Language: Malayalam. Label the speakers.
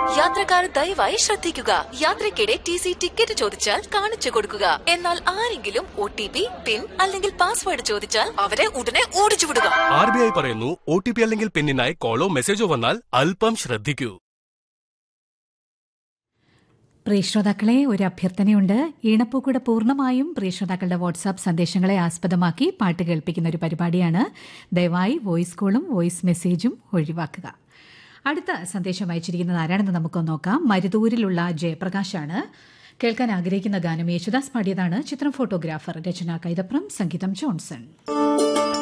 Speaker 1: യാത്രക്കാർ ദയവായി ശ്രദ്ധിക്കുക യാത്രക്കിടെ ടി സി ടിക്കറ്റ് ചോദിച്ചാൽ കാണിച്ചു കൊടുക്കുക എന്നാൽ ആരെങ്കിലും ഒ ടി പി പിൻ അല്ലെങ്കിൽ പാസ്വേഡ് ചോദിച്ചാൽ അവരെ ഉടനെ ഓടിച്ചു വിടുക
Speaker 2: ആർ ബി ഐ പറയുന്നു ഒ ടി പി അല്ലെങ്കിൽ പിന്നിനായി കോളോ മെസ്സേജോ വന്നാൽ അല്പം ശ്രദ്ധിക്കൂ
Speaker 3: പ്രിയ ശ്രോതാക്കളെ ഒരു അഭ്യർത്ഥനയുണ്ട് ഈണപ്പൂക്കുട പൂർണ്ണമായും പ്രിയ ശ്രോതാക്കളുടെ വാട്സാപ്പ് സന്ദേശങ്ങളെ ആസ്പദമാക്കി പാട്ട് കേൾപ്പിക്കുന്ന ഒരു പരിപാടിയാണ് ദയവായി വോയിസ് കോളും വോയിസ് മെസ്സേജും ഒഴിവാക്കുക അടുത്ത സന്ദേശം അയച്ചിരിക്കുന്നത് ആരാണെന്ന് നമുക്ക് നോക്കാം മരുതൂരിലുള്ള ജയപ്രകാശാണ് കേൾക്കാൻ ആഗ്രഹിക്കുന്ന ഗാനം യേശുദാസ് പാടിയതാണ് ചിത്രം ഫോട്ടോഗ്രാഫർ രചന കൈതപ്രം സംഗീതം ജോൺസൺ